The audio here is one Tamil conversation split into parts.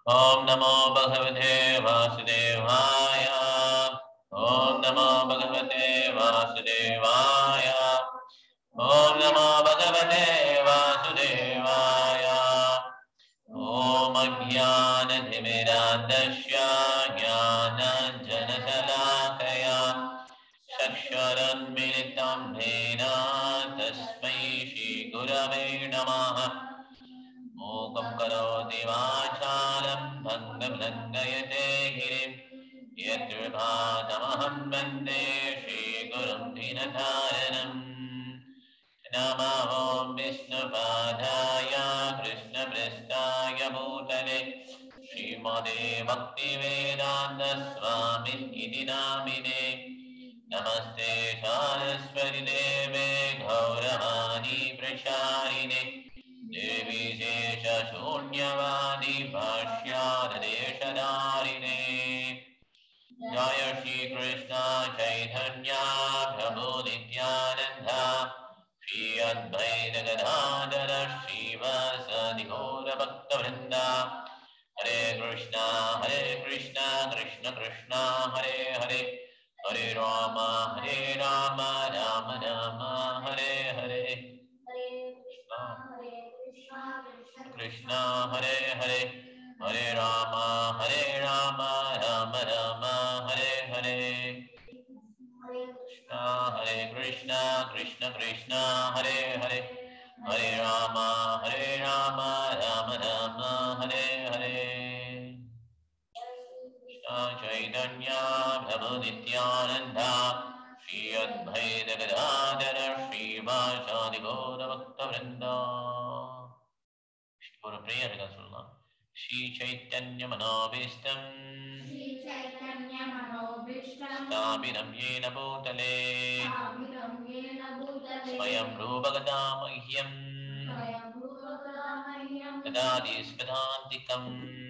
ॐ नमो भगवते वासुदेवाय ॐ नमो भगवते वासुदेवाय ॐ नमो भगवते वासुदेवाय ॐ अज्ञानतिमिरान्दस्य ज्ञानञ्जनशलाकया चक्षुरन्मिलितं येन तस्मै श्रीगुरवे नमः मूकं करोति वाचालं भङ्गं लङ्घयते गिरिं यद्विभातमहं वन्दे श्रीगुरुं दीनधारणम् नमो विष्णुपादाय कृष्णपृष्ठाय भूतले श्रीमदे भक्तिवेदान्तस्वामि इति नामिने नमस्ते सारस्वति देवे गौरवाणी प्रचारिणे देवी शेषशून्यवादी भाष्यादेशधारिणे जय श्रीकृष्ण चैतन्या प्रभो नित्यानन्दा श्री अद्वैत गदाधर श्रीवासदि घोरभक्तवृन्दा हरे कृष्ण हरे कृष्ण कृष्ण कृष्ण हरे हरे हरे राम हरे राम राम राम हरे हरे कृष्ण हरे हरे हरे राम हरे राम राम राम हरे हरे कृष्ण हरे कृष्ण कृष्ण कृष्ण हरे हरे हरे राम हरे राम राम राम हरे हरे कृष्ण चैतन्य प्रभु नित्यानन्दा श्री अद्वैत गदाधर श्रीवासादि गौरभक्तवृन्दा ஒரு பிரேயர் இருக்கா சொல்லலாம் ஸ்ரீ சைத்தன்ய மனோபீஷ்டம் ஸ்தாபிரம் येन भूतले स्वयं रूपगदा मह्यं ददाति स्मदान्तिकम्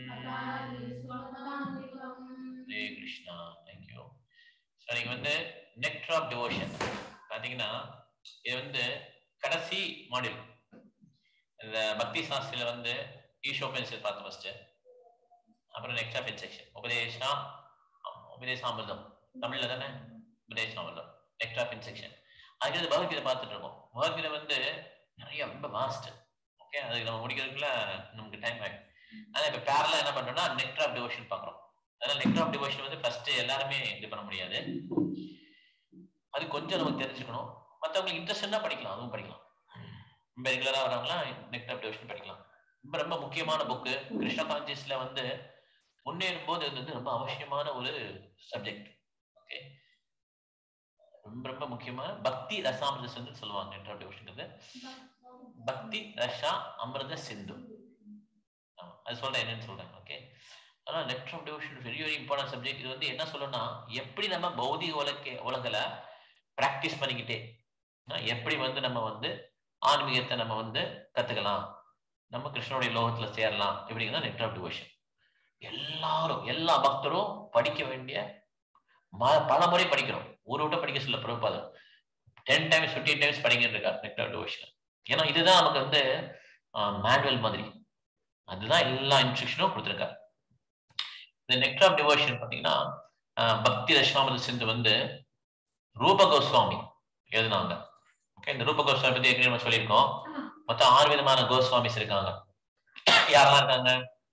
ஹரே கிருஷ்ணா தேங்க்யூ ஸோ நீங்கள் வந்து நெக்டர் ஆஃப் டிவோஷன் பார்த்தீங்கன்னா இது வந்து கடைசி மாடியூல் இந்த பக்தி சாஸ்திரியில் வந்து ஈஷோபென்சில் பார்த்து ஃபஸ்ட்டு அப்புறம் nectar of section Upadesha Upadeshamrita தமிழில் தானே உபதேசாமிர்தம் நெக்ஸ்ட் ஆஃப் செக்ஷன் அதுக்கு வந்து பகவத்கீதை பார்த்துட்டு இருக்கோம் பகவத்கீதை வந்து நிறைய ரொம்ப வாஸ்ட் ஓகே அதுக்கு நம்ம முடிக்கிறதுக்குள்ள நமக்கு டைம் ஆகிடும் ஆனால் இப்போ பேரலாக என்ன பண்ணுறோம்னா நெக்டர் ஆஃப் டிவோஷன் பார்க்குறோம் அதனால நெக்டர் ஆஃப் டிவோஷன் வந்து ஃபர்ஸ்ட் எல்லாருமே இது பண்ண முடியாது அது கொஞ்சம் நமக்கு தெரிஞ்சுக்கணும் மற்றவங்களுக்கு இன்ட்ரெஸ்ட் படிக்கலாம் அதுவும் படிக்கலாம் ரொம்ப ரெகுலரா வரவங்களாம் நெக்ட் ஆஃப் டிவோஷன் படிக்கலாம் ரொம்ப ரொம்ப முக்கியமான புக்கு கிருஷ்ண கான்சியஸ்ல வந்து முன்னேறும் போது இது வந்து ரொம்ப அவசியமான ஒரு சப்ஜெக்ட் ஓகே ரொம்ப ரொம்ப முக்கியமான பக்தி ரசாமிரத சிந்து சொல்லுவாங்க நெக்ட் ஆஃப் டிவோஷன் பக்தி ரஷா அமிர்த சிந்து அது சொல்றேன் என்னன்னு சொல்றேன் ஓகே ஆனா nectar of devotion very very important subject இது வந்து என்ன சொல்லணும்னா எப்படி நம்ம பௌதிக உலக உலகில ப்ராக்டிஸ் பண்ணிக்கிட்டே எப்படி வந்து நம்ம வந்து ஆன்மீகத்தை நம்ம வந்து கத்துக்கலாம் நம்ம கிருஷ்ணனுடைய லோகத்துல சேரலாம் இப்படிங்கிறத நெட் ஆஃப் டிவோஷன் எல்லாரும் எல்லா பக்தரும் படிக்க வேண்டிய பல முறை படிக்கிறோம் ஒரு விட்ட படிக்க சொல்ல பிரபுபாதம் டென் டைம்ஸ் ஃபிஃப்டீன் டைம்ஸ் படிங்கன்னு இருக்கார் நெட் ஆஃப் டிவோஷன் ஏன்னா இதுதான் நமக்கு வந்து மேனுவல் மாதிரி அதுதான் எல்லா இன்ஸ்ட்ரக்ஷனும் கொடுத்துருக்காரு இந்த நெக்ட் ஆஃப் டிவோஷன் பார்த்தீங்கன்னா பக்தி தசாமத சிந்து வந்து ரூப கோஸ்வாமி எழுதினாங்க ஓகே இந்த ரூப கோஸ்வாமி பத்தி ஏற்கனவே நம்ம சொல்லியிருக்கோம் மொத்தம் ஆறு விதமான கோஸ்வாமிஸ் இருக்காங்க யாரெல்லாம் இருக்காங்க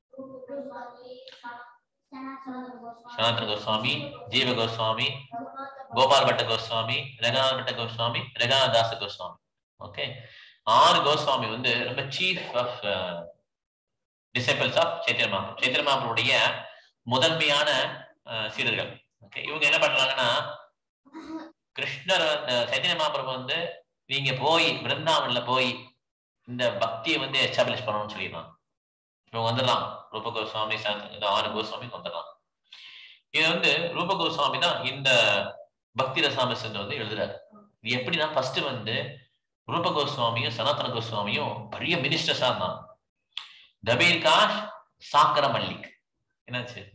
சனாதன கோஸ்வாமி ஜீவ கோஸ்வாமி கோபால் பட்ட கோஸ்வாமி ரகநாத பட்ட கோஸ்வாமி ரகநாதாச கோஸ்வாமி ஓகே ஆறு கோஸ்வாமி வந்து ரொம்ப chief of disciples of Chaitanya Mahaprabhu சைத்திர மாபுடைய முதன்மையான சீடர்கள் ஓகே இவங்க என்ன பண்றாங்கன்னா கிருஷ்ணர் சைத்தன்ய மாபுரம் வந்து நீங்க போய் பிருந்தாவன்ல போய் இந்த பக்தியை வந்து எஸ்டாப்ளிஷ் பண்ணணும்னு சொல்லிடலாம் இவங்க வந்துடலாம் ரூப கோஸ்வாமி இந்த ஆறு கோஸ்வாமிக்கு வந்துடலாம் இது வந்து ரூப கோஸ்வாமி தான் இந்த பக்தி ரசாமி சென்று வந்து எழுதுறாரு இது எப்படின்னா ஃபர்ஸ்ட் வந்து ரூப கோஸ்வாமியும் சனாதன கோஸ்வாமியும் பெரிய மினிஸ்டர்ஸா இருந்தாங்க கபீர் காஷ் சாக்கர மல்லிக் என்னாச்சு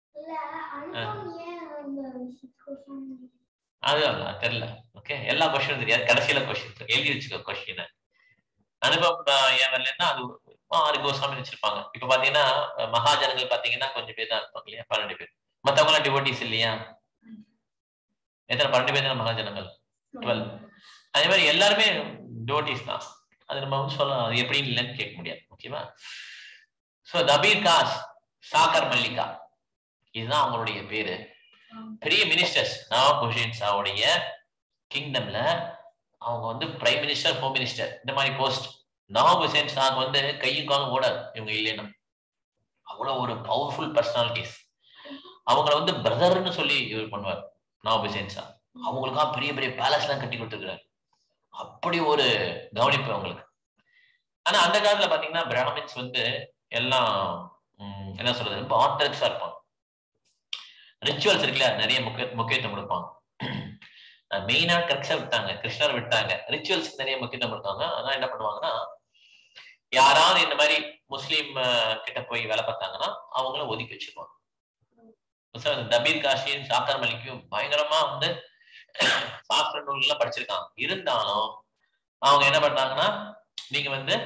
அது தெரியல ஓகே எல்லா கொஸ்டினும் தெரியாது கடைசியில கொஸ்டின் எழுதி வச்சுக்கோ கொஸ்டின் அனுபவம் ஏன் வரலன்னா அது ஆறு கோஸ்வாமி வச்சிருப்பாங்க இப்ப பாத்தீங்கன்னா மகாஜனங்கள் பாத்தீங்கன்னா கொஞ்சம் பேர் தான் இருப்பாங்க இல்லையா பன்னெண்டு பேர் மத்தவங்க எல்லாம் டிவோட்டிஸ் இல்லையா எத்தனை பன்னெண்டு பேர் தான் மகாஜனங்கள் டுவெல் அதே மாதிரி எல்லாருமே டிவோட்டிஸ் தான் அது நம்ம வந்து சொல்லலாம் அது எப்படின்னு இல்லைன்னு கேட்க முடியாது ஓகேவா ஸோ தபீர் காஸ் சாகர் மல்லிகா இதுதான் அவங்களுடைய பேரு பெரிய மினிஸ்டர்ஸ் நவாப் ஹுசேன் ஷாவுடைய கிங்டம்ல அவங்க வந்து பிரைம் மினிஸ்டர் ஹோம் மினிஸ்டர் இந்த மாதிரி போஸ்ட் நவாப் ஹுசேன் ஷாக்கு வந்து கையும் காலும் ஓடாது இவங்க இல்லைன்னா அவ்வளவு ஒரு பவர்ஃபுல் பர்சனாலிட்டிஸ் அவங்கள வந்து பிரதர்னு சொல்லி இவர் பண்ணுவார் நவாப் ஹுசேன் ஷா அவங்களுக்கா பெரிய பெரிய பேலஸ் எல்லாம் கட்டி கொடுத்துருக்காரு அப்படி ஒரு கவனிப்பு அவங்களுக்கு ஆனா அந்த காலத்துல பாத்தீங்கன்னா பிராமின்ஸ் வந்து எல்லாம் என்ன சொல்றது ரொம்ப ஆர்த்தடாக்ஸா இருப்பாங்க ரிச்சுவல்ஸ் இருக்குல்ல நிறைய முக்கிய முக்கியத்துவம் கொடுப்பாங்க மெயினா கிருஷ்ணர் விட்டாங்க கிருஷ்ணர் விட்டாங்க ரிச்சுவல்ஸ்க்கு நிறைய முக்கியத்துவம் கொடுத்தாங்க அதான் என்ன பண்ணுவாங்கன்னா யாராவது இந்த மாதிரி முஸ்லீம் கிட்ட போய் வேலை பார்த்தாங்கன்னா அவங்கள ஒதுக்கி வச்சிருவாங்க தபீர் காஷியும் சாக்கர் மலிக்கும் பயங்கரமா வந்து சாஸ்திர நூல்லாம் படிச்சிருக்காங்க இருந்தாலும் அவங்க என்ன பண்ணாங்கன்னா நீங்க வந்து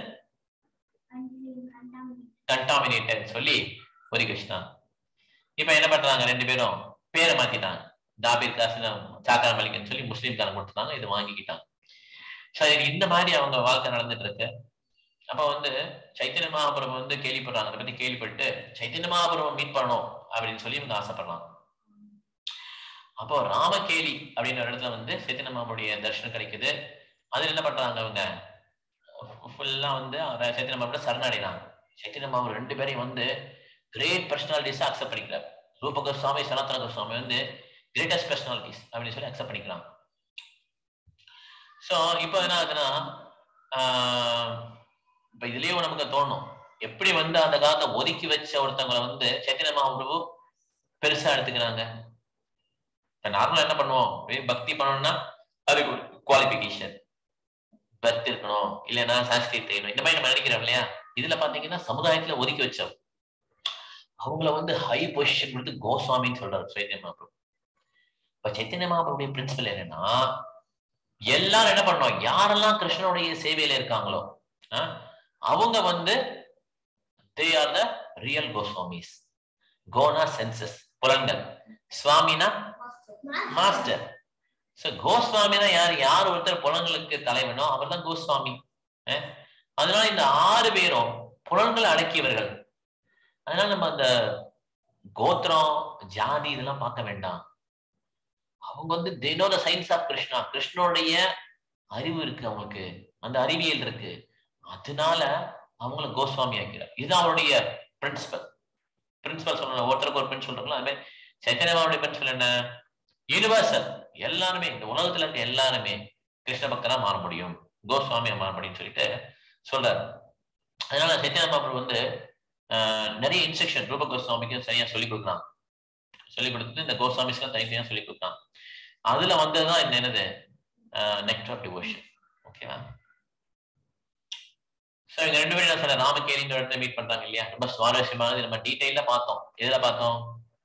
கண்டாமினேட்டட் சொல்லி ஒதுக்கி வச்சுட்டாங்க இப்ப என்ன பண்றாங்க ரெண்டு பேரும் பேரை மாத்திட்டாங்க தாபீர் காசு சாக்கர மலிக்கன்னு சொல்லி முஸ்லீம்காரன் கொடுத்துட்டாங்க இது வாங்கிக்கிட்டாங்க சரி இந்த மாதிரி அவங்க வாழ்க்கை நடந்துட்டு இருக்கு அப்ப வந்து சைத்தன்ய மகாபுரம் வந்து கேள்விப்படுறாங்க அதை பத்தி கேள்விப்பட்டு சைத்தன்ய மகாபுரம் மீட் பண்ணணும் அப்படின்னு சொல்லி இவங்க ஆசைப்படுறாங்க அப்போ ராமகேலி அப்படின்ற இடத்துல வந்து சைத்தன்ய மகாபுடைய தரிசனம் கிடைக்குது அதுல என்ன பண்றாங்க அவங்க ஃபுல்லா வந்து சைத்தன்ய மகாபுரம் சரணடைறாங்க சைத்தன்ய மகாபுரம் ரெண்டு பேரையும் வந்து கிரேட் பர்சனாலிட்டிஸ் அக்செப்ட் பண்ணிக்கிறார் ரூப கோஸ்வாமி சனாதன கோஸ்வாமி வந்து கிரேட்டஸ்ட் பர்சனாலிட்டிஸ் அப்படின்னு சொல்லி அக்செப்ட் பண்ணிக்கிறாங்க ஸோ இப்போ என்ன ஆகுதுன்னா இப்போ இதுலயும் நமக்கு தோணும் எப்படி வந்து அந்த காலத்தை ஒதுக்கி வச்ச ஒருத்தவங்களை வந்து சைத்தன்ய மகாபிரபு பெருசா எடுத்துக்கிறாங்க இப்போ நார்மலா என்ன பண்ணுவோம் பக்தி பண்ணணும்னா அதுக்கு ஒரு குவாலிபிகேஷன் பர்த் இருக்கணும் இல்லைன்னா சான்ஸ்கிரிட் தெரியணும் இந்த மாதிரி நம்ம நினைக்கிறோம் இல்லையா இதுல பாத்தீங்கன்னா சமுதாயத்துல ஒதுக்கி வச்சோம் அவங்கள வந்து ஹை பொசிஷன் கொடுத்து கோஸ்வாமின்னு சொல்றாரு சைத்தன்ய மகாபிரபு இப்ப சைத்தன்ய மகாபிரபுடைய பிரின்சிபல் என்னன்னா எல்லாரும் என்ன பண்ணணும் யாரெல்லாம் கிருஷ்ணனுடைய சேவையில இருக்காங்களோ அவங்க வந்து they are the real Goswamis கோனா சென்சஸ் புலன்கள் சுவாமினா மாஸ்டர் சோ கோஸ்வாமினா யார் யார் ஒருத்தர் புலன்களுக்கு தலைவனோ அவர் தான் கோஸ்வாமி அதனால இந்த ஆறு பேரும் புலன்களை அடக்கியவர்கள் அதனால நம்ம அந்த கோத்திரம் ஜாதி இதெல்லாம் பார்க்க வேண்டாம் அவங்க வந்து தினோ த சயின்ஸ் ஆஃப் கிருஷ்ணா கிருஷ்ணனுடைய அறிவு இருக்கு அவங்களுக்கு அந்த அறிவியல் இருக்கு அதனால அவங்கள கோஸ்வாமி ஆக்கிறார் இது அவருடைய பிரின்சிபல் பிரின்சிபல் சொல்லணும் ஒருத்தருக்கு ஒரு பிரின்சிபல் இருக்குல்ல அது மாதிரி சைத்தன்யமாவுடைய பிரின்சிபல் என்ன யூனிவர்சல் எல்லாருமே இந்த உலகத்துல இருக்க எல்லாருமே கிருஷ்ண பக்தரா மாற முடியும் கோஸ்வாமியா மாற முடியும்னு சொல்லிட்டு சொல்றாரு அதனால சைத்தன்ய மகாபுரு வந்து நிறைய இன்ஸ்ட்ரக்ஷன் ரூப கோஸ்வாமிக்கு சரியா சொல்லி கொடுக்குறான் சொல்லி கொடுத்துட்டு இந்த கோஸ்வாமிஸ்லாம் தனித்தனியா சொல்லி கொடுக்குறான் அதுல வந்ததுதான் இந்த என்னது நெக்ட் ஆஃப் டிவோஷன் ஓகேவா ஸோ இவங்க ரெண்டு பேரும் என்ன சொல்ற ராமகேரின்ற இடத்துல மீட் பண்றாங்க இல்லையா ரொம்ப சுவாரஸ்யமானது நம்ம டீட்டெயில பார்த்தோம் எதுல பார்த்தோம்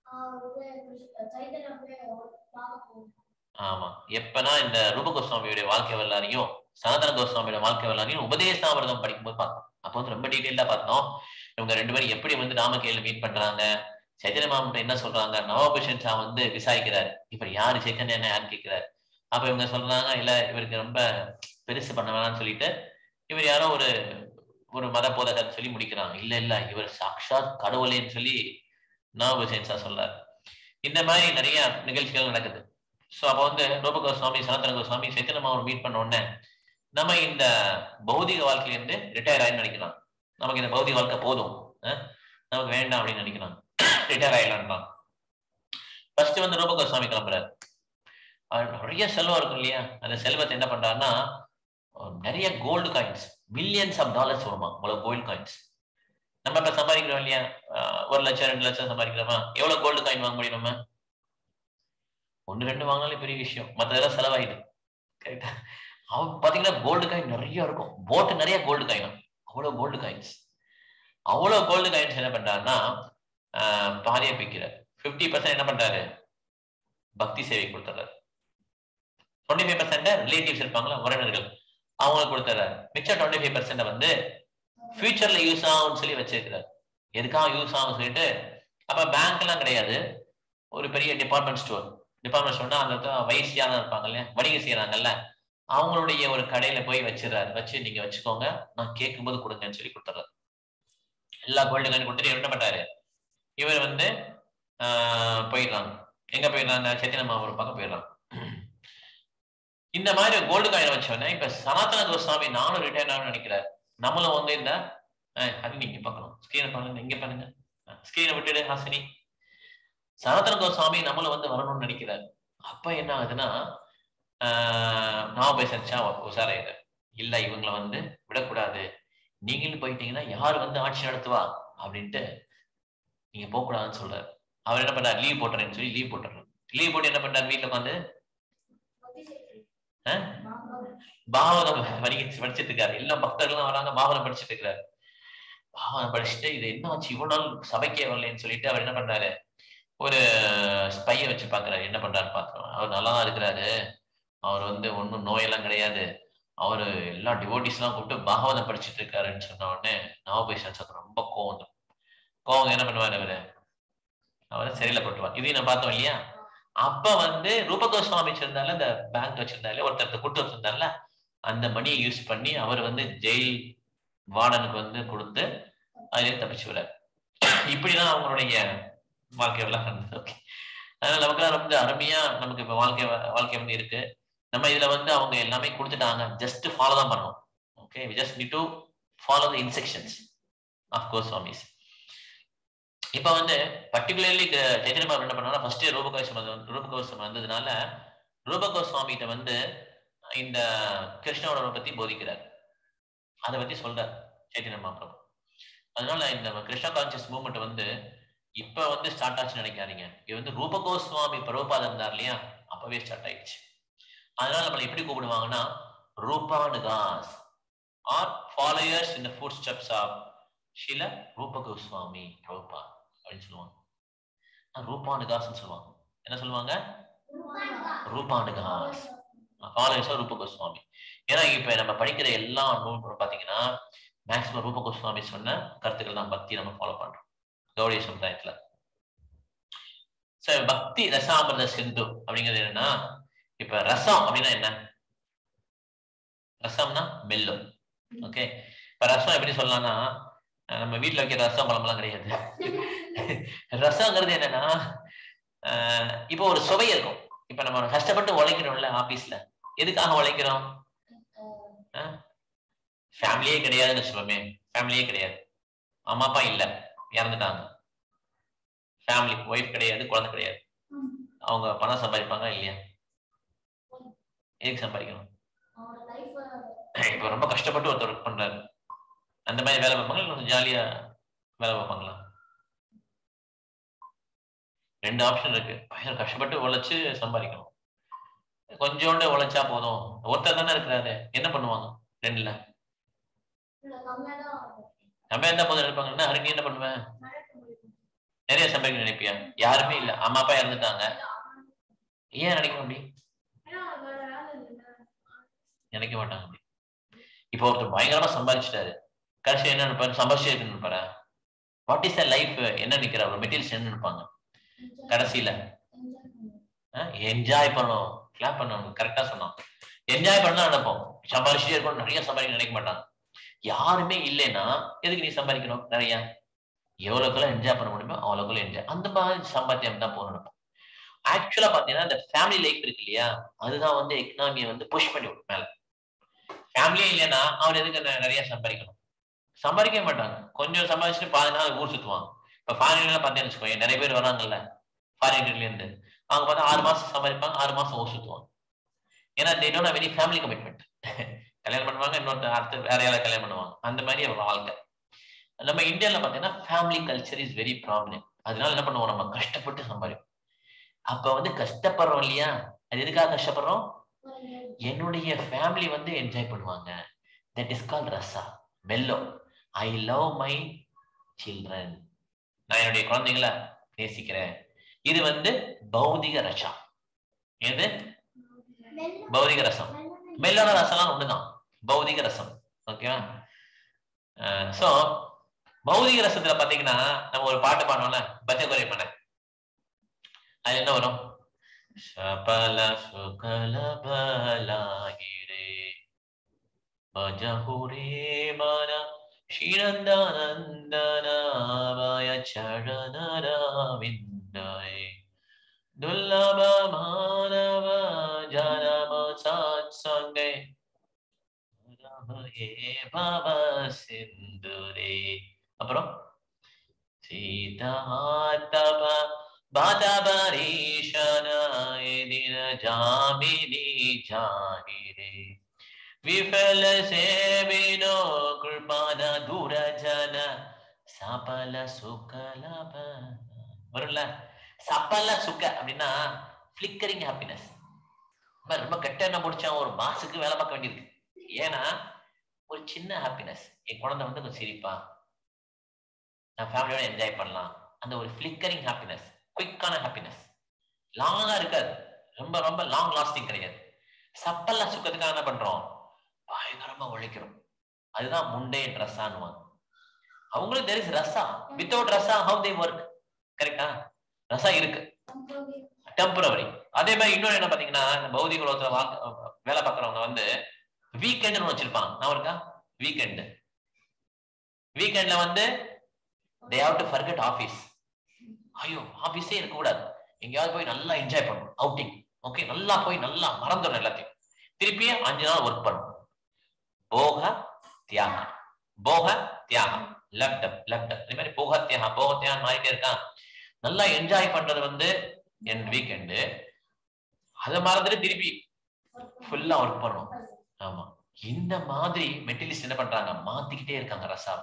ஆமா எப்பனா இந்த ரூப கோஸ்வாமியுடைய வாழ்க்கை வரலாறையும் சனாதன கோஸ்வாமியோட வாழ்க்கை வரலாறையும் உபதேசாமிரதம் படிக்கும்போது பார்த்தோம் அப்போ வந்து ரொம்ப டீட்டெயிலா பார்த்தோம் இவங்க ரெண்டு பேரும் எப்படி வந்து ராமகேல மீட் பண்றாங்க சைத்தன்ய மாமன் என்ன சொல்றாங்க நவாபுஷன் ஷா வந்து விசாரிக்கிறாரு இப்ப யாரு சைத்தன்யா யாருன்னு கேட்கிறாரு அப்ப இவங்க சொல்றாங்க இல்ல இவருக்கு ரொம்ப பெருசு பண்ண வேணாம்னு சொல்லிட்டு இவர் யாரோ ஒரு ஒரு மத போதகர் சொல்லி முடிக்கிறாங்க இல்ல இல்ல இவர் சாக்ஷாத் கடவுளேன்னு சொல்லி நவாபுஷன் ஷா சொல்றாரு இந்த மாதிரி நிறைய நிகழ்ச்சிகள் நடக்குது ஸோ அப்போ வந்து ரூப கோஸ்வாமி சனாதன கோஸ்வாமி சைத்தன்ய மாமன் மீட் பண்ண உடனே நம்ம இந்த பௌதிக வாழ்க்கையிலிருந்து ரிட்டையர் ஆயின்னு நினைக்கலாம் நமக்கு இந்த பௌதிக வாழ்க்கை போதும் நமக்கு வேண்டாம் அப்படின்னு நினைக்கிறான் ரிட்டையர் ஆயிடலான்றான் ஃபர்ஸ்ட் வந்து ரூப கோஸ்வாமி கிளம்புறாரு நிறைய செல்வம் இருக்கும் இல்லையா அந்த செல்வத்தை என்ன பண்றாருன்னா நிறைய gold coins millions of dollars வருமா அவ்வளவு கோல்டு காயின்ஸ் நம்ம இப்ப சம்பாதிக்கிறோம் இல்லையா ஒரு லட்சம் ரெண்டு லட்சம் சம்பாதிக்கிறோமா எவ்வளவு கோல்டு காயின் வாங்க முடியும் நம்ம ஒன்னு ரெண்டு வாங்கினாலே பெரிய விஷயம் மற்றதெல்லாம் செலவாயிடு கரெக்டா அவன் பாத்தீங்கன்னா கோல்டு காயின் நிறைய இருக்கும் போட்டு நிறைய கோல்டு காயின் அவ்வளவு கோல்டு காயின்ஸ் அவ்வளவு கோல்டு காயின்ஸ் என்ன பண்றாருன்னா பாதியா பிக்கிறார் பிப்டி பர்சன்ட் என்ன பண்றாரு பக்தி சேவை கொடுத்துறாரு டுவெண்ட்டி ஃபைவ் பர்சன்ட் ரிலேட்டிவ்ஸ் இருப்பாங்களா உறவினர்கள் அவங்களுக்கு கொடுத்துறாரு மிச்சம் டுவெண்ட்டி ஃபைவ் பர்சன்ட் வந்து ஃபியூச்சர்ல யூஸ் ஆகும்னு சொல்லி வச்சிருக்கிறார் எதுக்காக யூஸ் ஆகும் சொல்லிட்டு அப்ப பேங்க் எல்லாம் கிடையாது ஒரு பெரிய டிபார்ட்மெண்ட் ஸ்டோர் டிபார்ட்மெண்ட் ஸ்டோர்னா அந்த இடத்துல வயசியான இருப்பாங்க இல்லையா வணிகம் செய்யறாங்கல்ல அவங்களுடைய ஒரு கடையில போய் வச்சிடறாரு வச்சு நீங்க வச்சுக்கோங்க நான் கேட்கும்போது கொடுங்கன்னு சொல்லி கொடுத்துறாரு எல்லா கோல்டு காயின் கொடுத்துட்டு என்ன பண்றாரு இவர் வந்து ஆஹ் போயிடலாம் எங்க போயிடலாம் சத்தியன மாமூர் பக்கம் போயிடலாம் இந்த மாதிரி கோல்டு காயின் வச்சோடனே இப்ப சனாதன கோஸ்வாமி நானும் ரிட்டையர் ஆகணும்னு நினைக்கிறார் நம்மளும் வந்து இந்த அஹ், அது நீங்க பார்க்கணும் ஸ்கிரீனை பண்ணுங்க இங்க பண்ணுங்க ஸ்கிரீனை விட்டுடு ஹாசினி சனாதன கோஸ்வாமி நம்மளும் வந்து வரணும்னு நினைக்கிறார் அப்ப என்ன ஆகுதுன்னா ஆஹ், நான் போய் சச்சா உஷாராயிரு இல்ல இவங்களை வந்து விடக்கூடாது நீங்களும் போயிட்டீங்கன்னா யார் வந்து ஆட்சி நடத்துவா அப்படின்ட்டு நீங்க போக கூடாதுன்னு சொல்றாரு அவர் என்ன பண்றாரு லீவ் போட்டுறேன்னு சொல்லி லீவ் போட்டுறாரு லீவ் போட்டு என்ன பண்றாரு வீட்டுல உட்காந்து பாகவதம் வணிக படிச்சிட்டு இருக்காரு எல்லா பக்தர்களும் வராங்க பாகவதம் படிச்சிட்டு இருக்காரு பாகவதம் படிச்சுட்டு இது என்ன ஆச்சு இவ்வளவு நாள் சபைக்கே வரலன்னு சொல்லிட்டு அவர் என்ன பண்றாரு ஒரு ஸ்பைய வச்சு பாக்குறாரு என்ன பண்றாரு பாக்குறோம் அவர் நல்லா தான் இருக்கிறாரு அவர் வந்து ஒன்றும் நோயெல்லாம் கிடையாது அவரு எல்லா டிவோட்டிஸ் எல்லாம் கூப்பிட்டு பாகவதம் படிச்சுட்டு இருக்காருன்னு சொன்ன உடனே நவபேஷன் சக்கரம் ரொம்ப கோவம் வந்துரும். கோவம் என்ன பண்ணுவாரு அவரு அவரை சிறையில போட்டுருவார் இதையும் நான் பார்த்தோம் இல்லையா அப்ப வந்து ரூபகோஸ்வாமி வச்சிருந்தால இந்த பேங்க் வச்சிருந்தாலே ஒருத்தர் கூட்டு வச்சிருந்தால அந்த மணியை யூஸ் பண்ணி அவர் வந்து ஜெயில் வார்டனுக்கு வந்து கொடுத்து அதிலே தப்பிச்சு விட இப்படிதான் அவங்களுடைய வாழ்க்கை எல்லாம் இருந்தது ஓகே அதனால நமக்கு ரொம்ப அருமையா நமக்கு இப்ப வாழ்க்கை வாழ்க்கை வந்து இருக்கு நம்ம இதுல வந்து அவங்க எல்லாமே கொடுத்துட்டாங்க ஜஸ்ட் ஃபாலோ தான் பண்ணணும் okay we just need to follow the instructions of course swamis இப்ப வந்து பர்டிகுலர்லி சைத்தன்ய பாபு என்ன பண்ணாங்கன்னா ஃபர்ஸ்ட் ரூபகோஸ்வாமி வந்து ரூபகோஸ்வாமி வந்ததுனால ரூபகோஸ்வாமிகிட்ட வந்து இந்த கிருஷ்ணோட பத்தி போதிக்கிறார் அதை பத்தி சொல்றார் சைத்தன்ய மகாபிரபு அதனால இந்த கிருஷ்ண கான்சியஸ் மூவ்மெண்ட் வந்து இப்ப வந்து ஸ்டார்ட் ஆச்சுன்னு நினைக்காதீங்க இது வந்து ரூபகோஸ்வாமி பிரபுபாதம் இருந்தார் இல்லையா அப்பவே ஸ்டார்ட் ஆயிடுச்சு அதனால நம்மளை எப்படி கூப்பிடுவாங்கன்னா Rupanugas are followers in the footsteps of Srila Rupa Goswami பிரபுபா அப்படின்னு சொல்லுவாங்க ஆஹ் ரூபானுகாஸ்ன்னு சொல்லுவாங்க என்ன சொல்லுவாங்க ரூபானுகாஸ் ஃபாலோயர்ஸ் ரூபகோஸ்வாமி ஏன்னா இப்ப நம்ம படிக்கிற எல்லா நூல்களும் பாத்தீங்கன்னா மேக்சிமம் ரூபகோஸ்வாமி சொன்ன கருத்துக்கள் தான் பக்தி நம்ம ஃபாலோ பண்றோம் கௌடிய சமுதாயத்துல சரி பக்தி ரசாமிரத சிந்து அப்படிங்கிறது என்னன்னா இப்ப ரசம் அப்படின்னா என்ன ரசம்னா மெல்லும் ஓகே இப்ப ரசம் எப்படி சொல்லலாம்னா அஹ் நம்ம வீட்ல வைக்கிற ரசம் குழம்புலாம் கிடையாது ரசம்ங்கிறது என்னன்னா அஹ் இப்போ ஒரு சுவை இருக்கும் இப்ப நம்ம கஷ்டப்பட்டு உழைக்கிறோம்ல ஆபீஸ்ல எதுக்காக உழைக்கிறோம் ஃபேமிலியே கிடையாதுன்னு சொல்லுவோமே ஃபேமிலியே கிடையாது அம்மா அப்பா இல்ல இறந்துட்டாங்க ஃபேமிலி ஒய்ஃப் கிடையாது குழந்தை கிடையாது அவங்க பணம் சம்பாதிப்பாங்க இல்லையா எதுக்கு சம்பாதிக்கணும் இப்ப ரொம்ப கஷ்டப்பட்டு ஒருத்தர் ஒர்க் பண்றாரு அந்த மாதிரி வேலை பார்ப்பாங்களா இல்லை கொஞ்சம் ஜாலியா வேலை பார்ப்பாங்களா ரெண்டு ஆப்ஷன் இருக்கு பயங்கர கஷ்டப்பட்டு உழைச்சு சம்பாதிக்கணும் கொஞ்சோண்டு உழைச்சா போதும் ஒருத்தர் தானே இருக்கிறாரு என்ன பண்ணுவாங்க ரெண்டுல நம்ம என்ன போதும் நினைப்பாங்கன்னா ஹரி நீ என்ன பண்ணுவேன் நிறைய சம்பாதிக்க நினைப்பியா யாருமே இல்ல அம்மா அப்பா இறந்துட்டாங்க ஏன் நினைக்கணும் அப்படி நினைக்க மாட்டாங்க அப்படி இப்போ ஒருத்தர் பயங்கரமா சம்பாதிச்சிட்டாரு கடைசி என்ன நினைப்பாரு சம்பாதிச்சு நினைப்பாரு வாட் இஸ் த லைஃப் என்ன நிக்கிற ஒரு மெட்டீரியல்ஸ் என்ன நினைப்பாங்க கடைசியில என்ஜாய் பண்ணணும் கிளாப் பண்ணணும் கரெக்டா சொன்னோம் என்ஜாய் பண்ண நினைப்போம் சம்பாதிச்சுட்டே இருக்கணும் நிறைய சம்பாதிக்க நினைக்க மாட்டாங்க யாருமே இல்லைன்னா எதுக்கு நீ சம்பாதிக்கணும் நிறைய எவ்வளவுக்குள்ள என்ஜாய் பண்ண முடியுமோ அவ்வளவுக்குள்ள என்ஜாய் அந்த மாதிரி சம்பாத்தியம் தான் போகணும் ஆக்சுவலா பாத்தீங்கன்னா இந்த ஃபேமிலி லைஃப் இருக்கு இல்லையா அதுதான் வந்து எக்கனாமியை வந்து புஷ் பண்ணி விடும் மேல ஃபேமிலியே இல்லைன்னா அவர் எதுக்கு நெ- நிறைய சம்பாதிக்கணும் சம்பாதிக்கவே மாட்டாங்க கொஞ்சம் சம்பாதிச்சுட்டு பாதி நாள் ஊர் சுத்துவாங்க இப்ப ஃபாரின்ல பார்த்தேன்னு வச்சுக்கோங்க நிறைய பேர் வராங்கல்ல ஃபாரின்ல இருந்து அவங்க பார்த்தா ஆறு மாசம் சம்பாதிப்பாங்க ஆறு மாசம் ஊர் சுத்துவாங்க ஏன்னா they don't have any family commitment கல்யாணம் பண்ணுவாங்க இன்னொருத்த அடுத்து வேற யாராவது கல்யாணம் பண்ணுவாங்க அந்த மாதிரி அவங்க வாழ்க்கை நம்ம இந்தியால பாத்தீங்கன்னா family culture is very problem அதனால என்ன பண்ணுவோம் நம்ம கஷ்டப்பட்டு சம்பாதிப்போம் அப்ப வந்து கஷ்டப்படுறோம் இல்லையா அது எதுக்காக கஷ்டப்படுறோம் என்னுடைய ஃபேமிலி வந்து என்ஜாய் பண்ணுவாங்க that is call rasa mellow I love my children நான் என்னுடைய குழந்தைங்கள நேசிக்கிறேன் இது வந்து பௌதிக ரசா எது பௌதிக ரசம் மெல்லோட ரசம்லாம் ஒண்ணுதான் பௌதிக ரசம் ஓகேவா சோ பௌதிக ரசத்துல பாத்தீங்கன்னா நம்ம ஒரு பாட்டு பாடணும்ல பச்சை பண்ண அது என்ன வரும் சபல சுகல பலாகிரே பஜஹுரே மன ஷீரந்தானந்தனாவய சரணராவிந்தாயே துல்லப மானவ ஜனம சத்சங்கே ரமயே பவ சிந்துரே அப்புறம் சீதாத்தப பாதபரீஷனாய தின ஜாமினி ஜாகிரே விஃபல சேவினோ கிருபான துரஜன சபல சுகலப வரும்ல சபல சுக அப்படின்னா ஃபிளிக்கரிங் ஹாப்பினஸ் ரொம்ப கெட்ட எண்ணம் முடிச்சா ஒரு மாசுக்கு வேலை பார்க்க வேண்டியிருக்கு ஏன்னா ஒரு சின்ன ஹாப்பினஸ் என் குழந்தை வந்து கொஞ்சம் சிரிப்பா நான் ஃபேமிலியோட என்ஜாய் பண்ணலாம் அந்த ஒரு ஃபிளிக்கரிங் ஹாப்பினஸ் குயிக்கான ஹாப்பினஸ் லாங்கா இருக்காது ரொம்ப ரொம்ப லாங் லாஸ்டிங் கிடையாது சப்பல்ல சுக்கத்துக்காக என்ன பண்றோம் பயங்கரமா உழைக்கிறோம் அதுதான் முண்டே ரசான்னுவாங்க அவங்களுக்கு there is rasa without rasa how they work கரெக்டா ரசா இருக்கு டெம்பரவரி அதே மாதிரி இன்னொரு என்ன பாத்தீங்கன்னா இந்த பௌதிக உலகத்துல வாங்க வேலை பார்க்கறவங்க வந்து வீக்கெண்ட்னு வச்சிருப்பாங்க நான் இருக்கா வீக்கெண்ட் வீக்கெண்ட்ல வந்து they have to forget office ஐயோ ஆஃபீஸே இருக்கக்கூடாது எங்கேயாவது போய் நல்லா என்ஜாய் பண்ணணும் அவுட்டிங் ஓகே நல்லா போய் நல்லா மறந்துடணும் எல்லாத்தையும் திருப்பி அஞ்சு நாள் ஒர்க் பண்ணணும் போக தியாகம் போக தியாகம் லெஃப்ட் லெஃப்ட் இதே மாதிரி போக தியாகம் போக தியாகம் மாறிட்டே இருக்கான் நல்லா என்ஜாய் பண்றது வந்து என் வீக்கெண்டு அதை மறந்துட்டு திருப்பி ஃபுல்லா ஒர்க் பண்ணணும் ஆமா இந்த மாதிரி மெட்டீரியல்ஸ் என்ன பண்றாங்க மாத்திக்கிட்டே இருக்காங்க rasa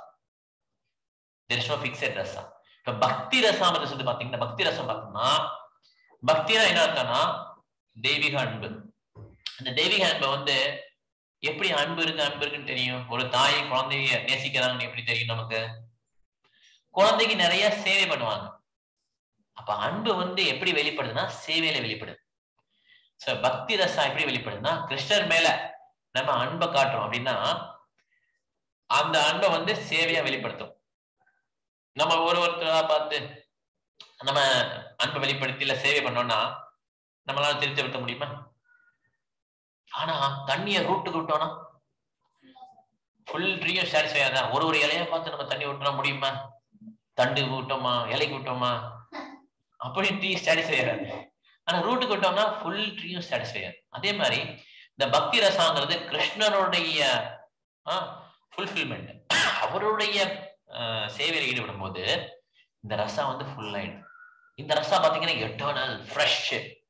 there is no fixed rasa இப்ப பக்தி ரசம் வந்து பாத்தீங்கன்னா பக்தி ரசம் பார்த்தோம்னா பக்தினா என்ன அர்த்தம்னா தெய்வீக அன்பு அந்த தெய்வீக அன்பை வந்து எப்படி அன்பு இருக்கு அன்பு இருக்குன்னு தெரியும் ஒரு தாய் குழந்தைய நேசிக்கிறாங்கன்னு எப்படி தெரியும் நமக்கு குழந்தைக்கு நிறைய சேவை பண்ணுவாங்க அப்ப அன்பு வந்து எப்படி வெளிப்படுதுன்னா சேவையில வெளிப்படுது சோ பக்தி ரசம் எப்படி வெளிப்படுதுன்னா கிருஷ்ணர் மேல நம்ம அன்பை காட்டுறோம் அப்படின்னா அந்த அன்பை வந்து சேவையா வெளிப்படுத்தும் நம்ம ஒரு ஒருத்தரா பார்த்து நம்ம அன்பை வெளிப்படுத்தி இல்ல சேவை பண்ணோம்னா நம்மளால திருத்தி விட்ட முடியுமா ஆனா தண்ணிய ரூட்டுக்கு விட்டோம்னா ஃபுல் ட்ரீயும் சாட்டிஸ்ஃபை ஆகுதா ஒரு ஒரு இலையா பார்த்து நம்ம தண்ணி விட்டோம்னா முடியுமா தண்டு விட்டோமா இலைக்கு விட்டோமா அப்படி ட்ரீ சாட்டிஸ்ஃபை ஆகாது ஆனா ரூட்டுக்கு விட்டோம்னா ஃபுல் ட்ரீயும் சாட்டிஸ்ஃபை ஆகுது அதே மாதிரி இந்த பக்தி ரசாங்கிறது கிருஷ்ணருடைய ஃபுல்ஃபில்மெண்ட் அவருடைய சேவையில் ஈடுபடும் போது இந்த ரசா வந்து ஃபுல் ஆயிடும் இந்த ரசா பாத்தீங்கன்னா எட்டர்னல் ஃப்ரெஷ்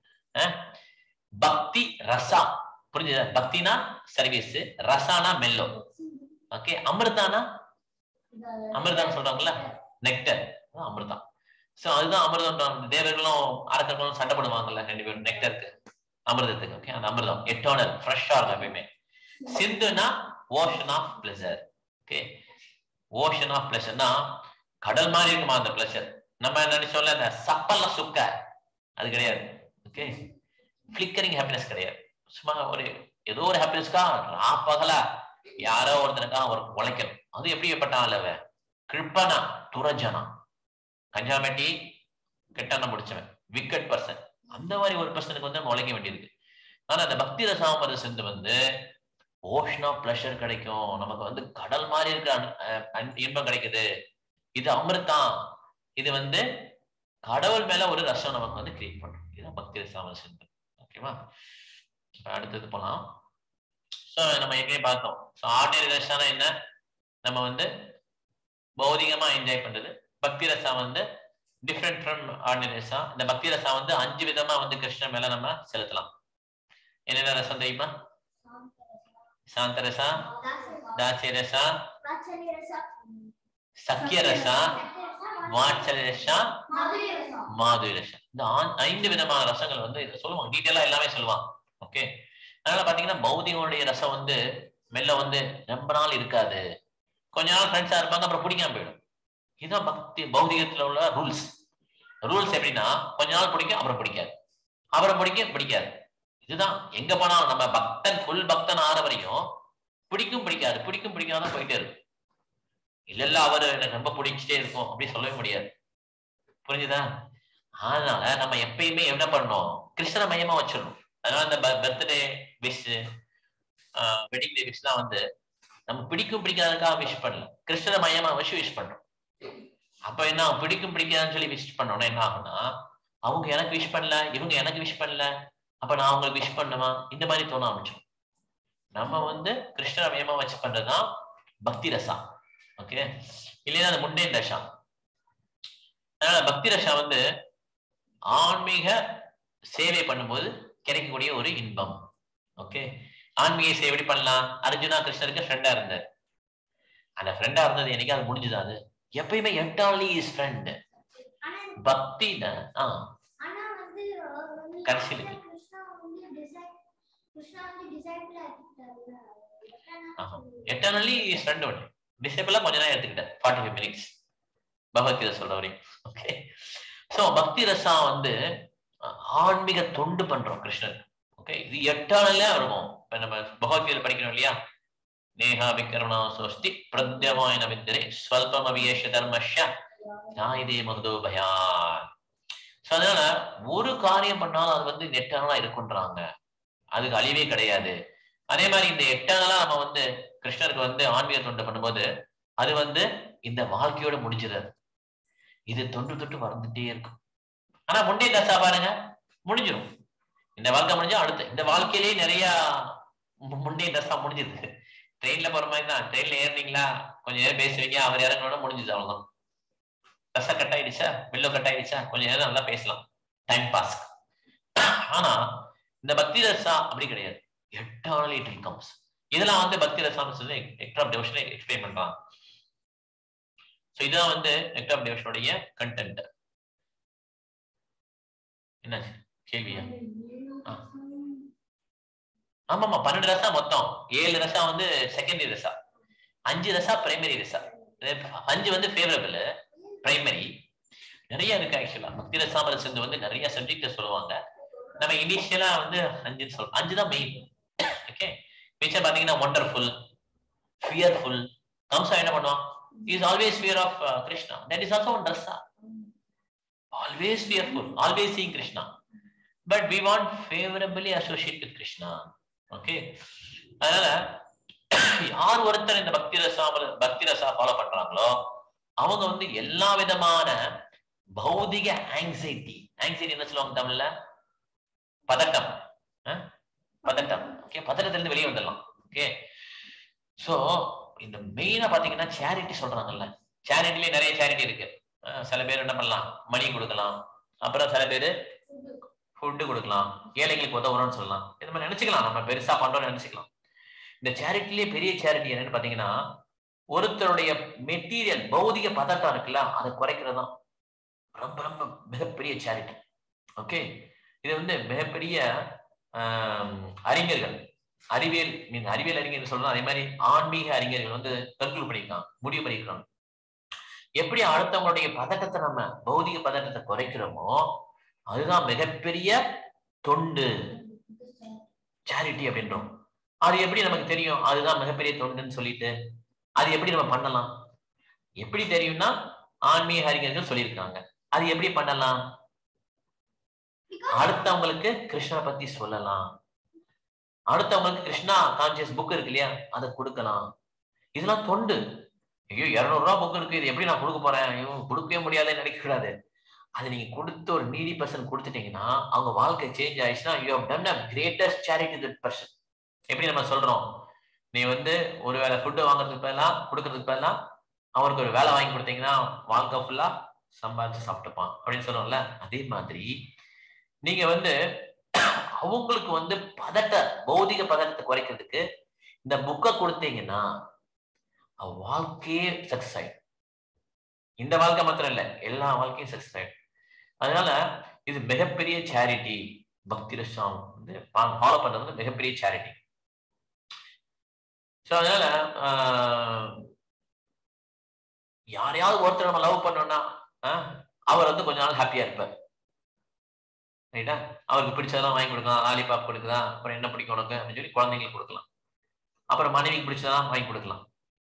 பக்தி ரசா புரிஞ்சுதா பக்தினா சர்வீஸ் ரசானா மெல்லோ ஓகே அமிர்தானா அமிர்தான்னு சொல்றாங்கல்ல நெக்டர் அமிர்தா சோ அதுதான் அமிர்தம் தேவர்களும் அரக்கர்களும் சண்டை போடுவாங்கல்ல ரெண்டு பேரும் நெக்டருக்கு அமிர்தத்துக்கு ஓகே அந்த அமிர்தம் எட்டர்னல் ஃப்ரெஷ்ஷா இருக்கும் எப்பயுமே சிந்துனா ocean of pleasure okay ocean of பிளஷர்னா கடல் மாதிரி இருக்குமா அந்த பிளஷர் நம்ம நினைச்சோம்ல அந்த சப்பல்ல சுக்க அது கிடையாது ஓகே ஃபிளிக்கரிங் ஹாப்பினஸ் கிடையாது சும்மா ஒரு ஏதோ ஒரு ஹாப்பினஸ்க்கா ராப்பகலா யாரோ ஒருத்தனுக்கா ஒரு உழைக்கணும் அது எப்படி பட்டான் அவன் கிருப்பனா துரஜனா கஞ்சாமெட்டி கெட்டண்ண முடிச்சவன் விக்கெட் பர்சன் அந்த மாதிரி ஒரு பர்சனுக்கு வந்து நம்ம உழைக்க வேண்டியிருக்கு ஆனா அந்த பக்தி ரசாமர சிந்து வந்து ஓஷன் ஆஃப் பிளஷர் கிடைக்கும் நமக்கு வந்து கடல் மாதிரி இருக்க இன்பம் கிடைக்குது இது அமிர்தம் இது வந்து கடவுள் மேல ஒரு ரசம் நமக்கு வந்து கிரியேட் பண்றோம் இதுதான் பக்தி ரசாமர சிந்து ஓகேவா அடுத்தது போலாம் ஸோ நம்ம ஏற்கனவே பார்த்தோம் ஸோ ஆர்டினரி ரசானா என்ன நம்ம வந்து பௌதிகமா என்ஜாய் பண்றது பக்தி ரசா வந்து டிஃப்ரெண்ட் ஃப்ரம் ஆர்டினரி ரசா இந்த பக்தி ரசா வந்து அஞ்சு விதமா வந்து கிருஷ்ணன் மேல நம்ம செலுத்தலாம் என்னென்ன ரசம் தெரியுமா சாந்த ரசா தாசிய ரசா சக்கிய ரசா வாட்சல ரசா மாதுரி ரசம் இந்த ஐந்து விதமான ரசங்கள் வந்து இதை சொல்லுவாங்க டீட்டெயிலா எல்லாமே சொல்லுவாங்க ஓகே அதனால பாத்தீங்கன்னா பௌதிகளுடைய ரசம் வந்து மெல்ல வந்து ரொம்ப நாள் இருக்காது கொஞ்ச நாள் ஃப்ரெண்ட்ஸா இருப்பாங்க அப்புறம் பிடிக்காம போயிடும் இதுதான் பக்தி பௌதிகத்துல உள்ள ரூல்ஸ் ரூல்ஸ் எப்படின்னா கொஞ்ச நாள் பிடிக்கும் அப்புறம் பிடிக்காது அப்புறம் பிடிக்கும் பிடிக்காது இதுதான் எங்க போனாலும் நம்ம பக்தன் ஃபுல் பக்தன் ஆற வரையும் பிடிக்கும் பிடிக்காது பிடிக்கும் பிடிக்காத போயிட்டே இருக்கும் இல்ல இல்ல அவர் எனக்கு ரொம்ப பிடிச்சிட்டே இருக்கும் அப்படி சொல்லவே முடியாது புரிஞ்சுதா அதனால நம்ம எப்பயுமே என்ன பண்ணணும் கிருஷ்ண மையமா வச்சிடணும் அதனால இந்த birthday wish wedding day wish வந்து நம்ம பிடிக்கும் பிடிக்காததுக்காக விஷ் பண்ணல கிருஷ்ண மையமா வச்சு விஷ் பண்றோம் அப்ப என்ன பிடிக்கும் பிடிக்காதுன்னு சொல்லி விஷ் பண்ணோம்னா என்ன ஆகும்னா அவங்க எனக்கு விஷ் பண்ணல இவங்க எனக்கு விஷ் பண்ணல அப்ப நான் அவங்களுக்கு விஷ் பண்ணுமா இந்த மாதிரி தோண ஆரம்பிச்சோம் நம்ம வந்து கிருஷ்ண மையமா வச்சு பண்றதுதான் பக்தி ரசா ஓகே இல்லைன்னா அது முண்டே தசா அதனால பக்தி ரசா வந்து ஆன்மீக சேவை பண்ணும்போது கிடைக்கக்கூடிய ஒரு இன்பம் ஓகே ஆன்மீக சேவை எப்படி பண்ணலாம் அர்ஜுனா கிருஷ்ணருக்கு ஃப்ரெண்டா இருந்தார் அந்த ஃப்ரெண்டா இருந்தது என்னைக்கு அது முடிஞ்சுது அது எப்பயுமே என்டாலி இஸ் ஃப்ரெண்ட் ஆனா பக்தியில ஆஹ் ஆனா வந்து அவர் வந்து கடைசியில. கிருஷ்ணா வந்து டிசைன் கிருஷ்ணா வந்து டிசைபிள் ஆக்கிட்டாருல ஆஹா. எட்டர்னலி இஸ் ஃப்ரெண்ட் ஒன்று டிசேபிளா கொஞ்ச நேரம் எடுத்துக்கிட்டேன் ஃபார்ட்டி ஃபைவ் மினிட்ஸ் பகவத்கீதை சொல்ற வரைக்கும் ஓகே ஸோ பக்தி ரசா வந்து அஹ், ஆன்மீக தொண்டு பண்றோம் கிருஷ்ணர் ஓகே இது எட்டாலே இருக்கும் இப்ப நம்ம பகவத்கீதை படிக்கணும் இல்லையா நேஹா விகரணா சோஸ்தி பிரத்யமாயன வித்திரை ஸ்வல்பம் அவியேஷ தர்மஷ நாயுதே மகதோ பயான் ஸோ அதனால ஒரு காரியம் பண்ணாலும் அது வந்து நெட்டானா இருக்குன்றாங்க அதுக்கு அழிவே கிடையாது அதே மாதிரி இந்த எட்டானலா நம்ம வந்து கிருஷ்ணருக்கு வந்து ஆன்மீக தொண்டு பண்ணும்போது அது வந்து இந்த வாழ்க்கையோட முடிஞ்சிடாது இது தொன்று தொட்டு வந்துட்டே இருக்கும் ஆனா முன்னே தசா பாருங்க முடிஞ்சிடும் இந்த வாழ்க்கை முடிஞ்சா அடுத்து இந்த வாழ்க்கையிலேயே நிறைய மு- முன்னே தசா முடிஞ்சிருக்கு ட்ரெயின்ல போற மாதிரி தான் ட்ரெயின்ல ஏறினீங்களா கொஞ்ச நேரம் பேசுவீங்க அவர் இறங்கணும்னா முடிஞ்சுது அவ்வளவுதான் தசை கட் ஆயிடுச்சா வில்லோ கட் ஆயிடுச்சா கொஞ்ச நேரம் நல்லா பேசலாம் டைம் பாஸ் ஆனா இந்த பக்தி ரசா அப்படி கிடையாது எட்டானலி இட் வில் கம்ஸ் இதெல்லாம் வந்து பக்தி ரசான்னு சொல்லி எக்ட்ரா டெவோஷனை எக்ஸ்பிளைன் பண்றாங்க ஸோ இதான் வந்து எக்ட்ரா டெவோஷனுடைய கண்டென்ட் என்னாச்சு கேள்வியா ஆ. ஆமாமா பன்னெண்டு ரசா மொத்தம் ஏழு ரசா வந்து செகண்டரி ரசா அஞ்சு ரசா பிரைமரி ரசா அஞ்சு வந்து ஃபேவரபிள் பிரைமரி நிறைய இருக்கு ஆக்சுவலா பக்தி ரசாமரசந்து வந்து நிறைய சப்ஜெக்ட் சொல்லுவாங்க நம்ம இனிஷியலா வந்து அஞ்சுன்னு சொல்றோம் அஞ்சு தான் மெயின் ஓகே மிச்சம் பாத்தீங்கன்னா ஒண்டர்ஃபுல் ஃபியர்ஃபுல் கம்சா என்ன பண்ணுவான் is always fear of Krishna that is also one rasa always fearful always seeing Krishna but we want favourably associate with Krishna okay அதனால யார் ஒருத்தர் இந்த பக்தி ரசா பக்தி ரசா ஃபாலோ பண்றாங்களோ அவங்க வந்து எல்லா விதமான பௌதிக ஆங்ஸைட்டி ஆங்ஸைட்டி என்ன சொல்லுவாங்க தமிழ்ல பதட்டம் அஹ்? பதட்டம் ஓகே பதட்டத்துல இருந்து வெளியே வந்துடலாம் ஓகே சோ இந்த மெயினா பாத்தீங்கன்னா சேரிட்டி சொல்றாங்கல்ல சேரிட்டிலே நிறைய சேரிட்டி இருக்கு அஹ் சில பேர் என்ன பண்ணலாம் மணி கொடுக்கலாம் அப்புறம் சில பேர் ஃபுட்டு கொடுக்கலாம் ஏழைங்களுக்கு உதவுறோம்னு சொல்லலாம் இது மாதிரி நினைச்சுக்கலாம் நம்ம பெருசா பண்றோம்னு நினைச்சுக்கலாம் இந்த சேரிட்டிலே பெரிய சேரிட்டி என்னன்னு பாத்தீங்கன்னா ஒருத்தருடைய மெட்டீரியல் பௌதிக பதட்டம் இருக்குல்ல அதை குறைக்கிறது தான் ரொம்ப ரொம்ப மிகப்பெரிய சேரிட்டி ஓகே இது வந்து மிகப்பெரிய ஆம், அறிஞர்கள் அறிவியல் மீன் அறிவியல் அறிஞர்கள் சொல்லணும் அதே மாதிரி ஆன்மீக அறிஞர்கள் வந்து கன்க்ளூட் பண்ணியிருக்காங்க முடிவு பண்ணியிருக்காங்க எப்படி அடுத்தவங்களுடைய பதட்டத்தை நம்ம பௌதிக பதட்டத்தை குறைக்கிறோமோ அதுதான் மிகப்பெரிய தொண்டு சேரிட்டி அப்படின்றோம் அது எப்படி நமக்கு தெரியும் அதுதான் மிகப்பெரிய தொண்டுன்னு சொல்லிட்டு அது எப்படி நம்ம பண்ணலாம் எப்படி தெரியும்னா ஆன்மீக அறிஞர்கள் சொல்லியிருக்காங்க அது எப்படி பண்ணலாம் அடுத்தவங்களுக்கு கிருஷ்ணனை பத்தி சொல்லலாம் அடுத்தவங்களுக்கு கிருஷ்ணா கான்சியஸ் புக் இருக்கு இல்லையா அதை கொடுக்கலாம் இதெல்லாம் தொண்டு ஐயோ இருநூறு ரூபா புக் இருக்கு இது எப்படி நான் கொடுக்க போறேன் ஐயோ கொடுக்கவே முடியாதுன்னு நினைக்க கூடாது அது நீங்க கொடுத்து ஒரு நீடி பர்சன் கொடுத்துட்டீங்கன்னா அவங்க வாழ்க்கை சேஞ்ச் ஆயிடுச்சுன்னா you have done a greatest charity that person எப்படி நம்ம சொல்றோம் நீ வந்து ஒரு வேளை ஃபுட்டு வாங்குறதுக்கு பதிலாக கொடுக்கறதுக்கு பதிலாக அவருக்கு ஒரு வேலை வாங்கி கொடுத்தீங்கன்னா வாழ்க்கை ஃபுல்லா சம்பாதிச்சு சாப்பிட்டுப்பான் அப்படின்னு சொல்லுவோம்ல அதே மாதிரி நீங்க வந்து அவங்களுக்கு வந்து பதட்ட பௌதிக பதட்டத்தை குறைக்கிறதுக்கு இந்த புக்கை கொடுத்தீங்கன்னா அவ வாழ்க்கையே சக்சஸ் ஆயிடும் இந்த வாழ்க்கை மாத்திரம் இல்ல எல்லா வாழ்க்கையும் சக்சஸ் ஆயிடும் அதனால இது மிகப்பெரிய சேரிட்டி பக்தி ரசம் வந்து ஃபாலோ பண்றது வந்து மிகப்பெரிய சேரிட்டி ஸோ அதனால ஆஹ், யாரையாவது ஒருத்தர் நம்ம லவ் பண்ணோம்னா ஆஹ், அவர் வந்து கொஞ்ச நாள் ஹாப்பியா இருப்பார் ரைட்டா அவருக்கு பிடிச்சதெல்லாம் வாங்கி கொடுக்கலாம் லாலிபாப் கொடுக்கலாம் அப்புறம் என்ன பிடிக்கும் உனக்கு அப்படின்னு சொல்லி குழந்தைங்களுக்கு கொடுக்கலாம் அப்புறம் மனைவிக்கு பிடிச்சதெல்லாம் வாங்கி கொடுக்கலாம்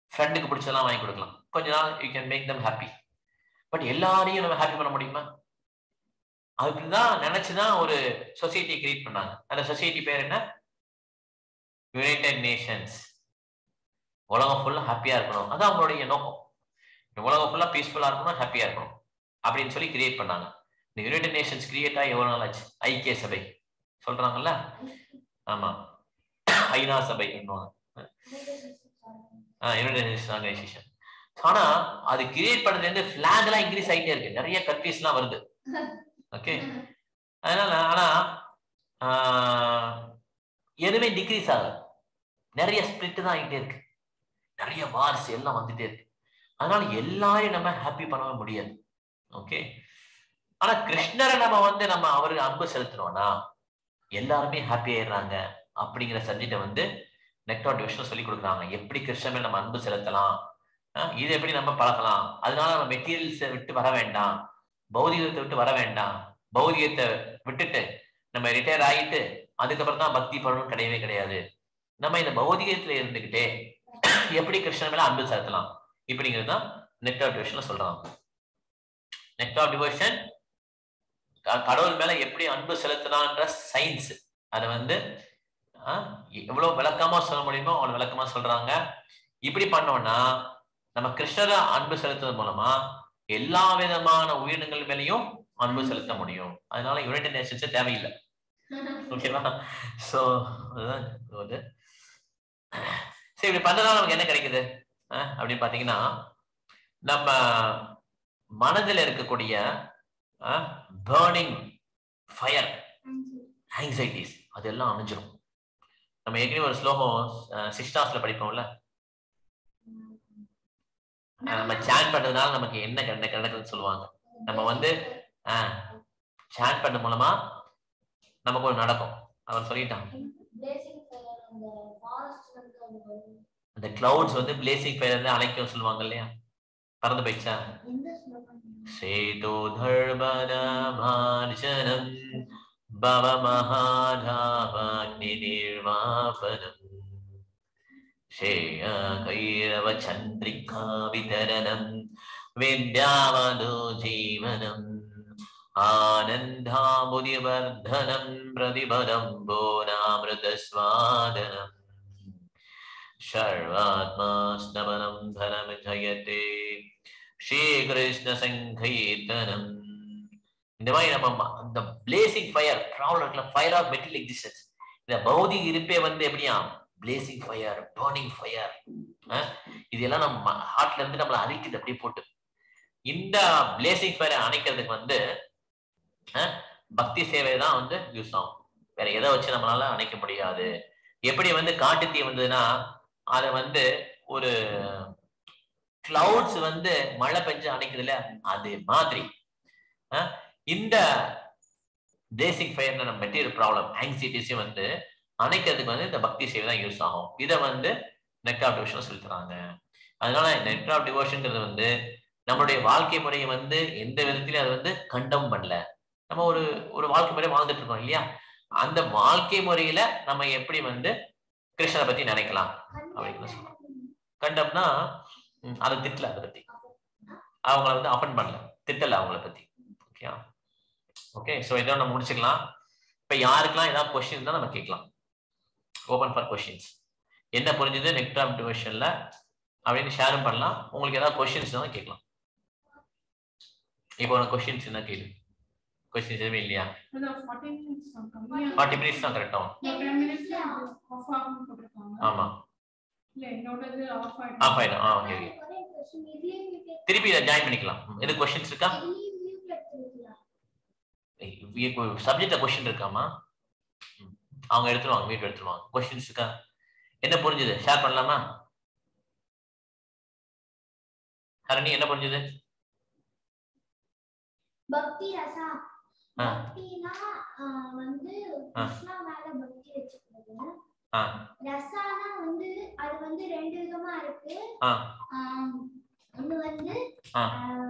ஃப்ரெண்டுக்கு பிடிச்சதெல்லாம் வாங்கி கொடுக்கலாம் கொஞ்ச நாள் you can make them happy but எல்லாரையும் நம்ம ஹாப்பி பண்ண முடியுமா அப்படிதான் நினைச்சுதான் ஒரு சொசைட்டி கிரியேட் பண்ணாங்க அந்த சொசைட்டி பேர் என்ன யுனைடெட் நேஷன்ஸ் உலகம் ஃபுல்லா ஹாப்பியா இருக்கணும் அதான் அவங்களுடைய நோக்கம் இந்த உலகம் ஃபுல்லா பீஸ்ஃபுல்லா இருக்கணும் ஹாப்பியா இருக்கணும் அப்படின்னு சொல்லி கிரியேட் பண்ணாங்க இந்த யுனைடெட் நேஷன்ஸ் கிரியேட் ஆகி எவ்வளவு நாள் ஆச்சு ஐக்கிய சபை சொல்றாங்கல்ல ஆமா ஐநா சபை என்னவாங்க யுனைடெட் நேஷன்ஸ் ஆர்கனைசேஷன் ஆனா அது கிரியேட் பண்ணதுல இருந்து பிளாக் எல்லாம் இன்க்ரீஸ் ஆகிட்டே இருக்கு நிறைய கண்ட்ரீஸ் எல்லாம் வருது ஓகே அதனால ஆனா ஆஹ், எதுவுமே டிக்ரீஸ் ஆகல நிறைய ஸ்பிரிட் தான் ஆகிட்டே இருக்கு நிறைய வார்ஸ் எல்லாம் வந்துட்டே இருக்கு அதனால எல்லாரையும் நம்ம ஹாப்பி பண்ணவே முடியாது ஓகே ஆனா கிருஷ்ணரை நம்ம வந்து நம்ம அவருக்கு அன்பு செலுத்துறோம்னா எல்லாருமே ஹாப்பி ஆயிடுறாங்க அப்படிங்கிற சப்ஜெக்டை வந்து நெக்டா டிவிஷன் சொல்லி கொடுக்குறாங்க எப்படி கிருஷ்ணன் மேல நம்ம அன்பு செலுத்தலாம் அஹ் இது எப்படி நம்ம பழகலாம் அதனால நம்ம மெட்டீரியல்ஸை விட்டு வர வேண்டாம் பௌதிகத்தை விட்டு வர வேண்டாம் பௌதிகத்தை விட்டுட்டு நம்ம ரிட்டையர் ஆகிட்டு அதுக்கப்புறம் தான் பக்தி பண்ணணும் கிடையவே கிடையாது நம்ம இந்த பௌதிகத்துல இருந்துகிட்டே எப்படி கிருஷ்ணன் மேல அன்பு செலுத்தலாம் இப்படிங்கிறது தான் நெட் ஆஃப் டிவோஷன்ல சொல்றாங்க நெட் ஆஃப் டிவோஷன் கடவுள் மேல எப்படி அன்பு செலுத்தலான்ற சயின்ஸ் அதை வந்து ஆஹ், எவ்வளவு விளக்கமா சொல்ல முடியுமோ அவ்வளவு விளக்கமா சொல்றாங்க இப்படி பண்ணோம்னா நம்ம கிருஷ்ணரை அன்பு செலுத்துறது மூலமா எல்லா விதமான உயிரினங்கள் மேலயும் அன்பு செலுத்த முடியும் அதனால யுனைடெட் நேஷன்ஸ் தேவையில்லை ஓகேவா சோ அதுதான் இது சரி இப்படி பண்றதால நமக்கு என்ன கிடைக்குது அஹ், அப்படின்னு பாத்தீங்கன்னா நம்ம மனதில் இருக்கக்கூடிய பேர்னிங் ஃபயர் ஆங்ஸைட்டிஸ் அதெல்லாம் அணைஞ்சிரும் நம்ம ஏற்கனவே ஒரு ஸ்லோகம் சிக்ஸ்டாஸ்ல படிப்போம்ல அஹ், நம்ம சேன் பண்றதுனால நமக்கு என்ன கண்ட நடக்குதுன்னு சொல்லுவாங்க நம்ம வந்து சேன் பண்ண மூலமா நமக்கு ஒரு நடக்கும் அவர் சொல்லிட்டான் பிளேசிங் ஃபயர் அந்த ஃபாரஸ்ட்ல இருந்து அது வரும் அந்த கிளவுட்ஸ் வந்து பிளேசிங் ஃபயர் வந்து அணைக்கும் சொல்லுவாங்க இல்லையா பறந்து போயிடுச்சா எந்த ஸ்லோகம் சேது தர்மனமார்ஜனம் பவ மகாதாவாக்னி நிர்வாபனம் ஷேய கைரவ சந்திரிகா விதரணம் வித்யாவதோ ஜீவனம் ஆனந்தாமுதிவர்தனம் பிரதிபதம் போனாமிருதஸ்வாதனம் சர்வாத்மா ஸ்னவனம் தனம் ஜயதே ஸ்ரீகிருஷ்ண சங்கீர்த்தனம் இந்த மாதிரி நம்ம ம- அந்த பிளேசிங் ஃபயர் ப்ராப்ளம் இருக்குல்ல ஃபயர் ஆஃப் மெட்டீரியல் எக்ஸிஸ்டன்ஸ் இந்த பௌதிக இருப்பே வந்து எப்படியா பிளேசிங் ஃபயர் burning ஃபயர் இதெல்லாம் நம்ம ஹார்ட்ல இருந்து நம்மளை அழிக்குது அப்படியே போட்டு இந்த பிளேசிங் ஃபயரை அணைக்கிறதுக்கு வந்து அஹ், பக்தி சேவை தான் வந்து யூஸ் ஆகும் வேற எதை வச்சு நம்மளால அணைக்க முடியாது எப்படி வந்து காட்டுத்தீ வந்ததுன்னா அதை வந்து ஒரு கிளவுட்ஸ் வந்து மழை பெஞ்சு அணைக்குதுல அது மாதிரி அஹ், இந்த பேசிக் ஃபயர் மெட்டீரியல் ப்ராப்ளம் ஆங்ஸைட்டிஸையும் வந்து அணைக்கிறதுக்கு வந்து இந்த பக்தி சேவை தான் யூஸ் ஆகும் இதை வந்து நெட் ஆஃப் டிவோஷன் சொல்லி தராங்க அதனால நெட் ஆஃப் டிவோஷன்ங்கிறது வந்து நம்மளுடைய வாழ்க்கை முறையை வந்து எந்த விதத்திலையும் அது வந்து கண்டம் பண்ணல நம்ம ஒரு ஒரு வாழ்க்கை முறை வாழ்ந்துட்டு இருக்கோம் இல்லையா அந்த வாழ்க்கை முறையில நம்ம எப்படி வந்து கிருஷ்ணரை பத்தி நினைக்கலாம் அப்படின்னு சொல்லலாம். கண்டம்னா ம், அதை திட்டல அதை பத்தி அவங்கள வந்து அஃபன் பண்ணல திட்டல அவங்கள பத்தி ஓகே ஓகே ஸோ இதோட நம்ம முடிச்சுக்கலாம் இப்ப யாருக்கெல்லாம் ஏதாவது கொஸ்டின் தான் நம்ம கேட்கலாம் ஓபன் ஃபார் கொஸ்டின்ஸ் என்ன புரிஞ்சுது நெக்ஸ்ட் ஆஃப் டிவிஷன்ல அப்படின்னு ஷேரும் பண்ணலாம் உங்களுக்கு ஏதாவது கொஸ்டின்ஸ் தான் கேட்கலாம் இப்போ உனக்கு கொஸ்டின்ஸ் என்ன கேள்வி கொஸ்டின்ஸ் எதுவுமே இல்லையா அதான் 40 minutes தான் கம்மியா ஃபார்ட்டி மினிட்ஸ் தான் கரெக்ட் ஆகும் ஒரு 10 minutes ஆஃப் ஆகும் போட்டிருக்காங்க ஆமா இல்ல என்னோடது ஆஃப் ஆயிடும் ஆஃப் ஆயிடும் ஆ ஓகே ஓகே ஒரே கொஸ்டின் இதுலயும் you get- திருப்பி இதை ஜாயின் பண்ணிக்கலாம் ம், எது கொஸ்டின்ஸ் இருக்கா இதுலயும் view கிடைச்சிருக்கலாம் சப்ஜெக்ட்ல கொஸ்டின் இருக்காமா ம். அவங்க எடுத்துருவாங்க வீட்டு எடுத்துருவாங்க கொஸ்டின்ஸ் இருக்கா என்ன புரிஞ்சுது ஷேர் பண்ணலாமா ஹரணி என்ன புரிஞ்சுது பக்தி ரசா ஆ. பக்தினா ஆஹ், வந்து ஆ. கிருஷ்ணா மேல பக்தி வச்சுக்கிறது ஆ ரசானா வந்து அது வந்து ரெண்டு விதமா இருக்கு ஆ ஆம், ஒண்ணு வந்து ஆ.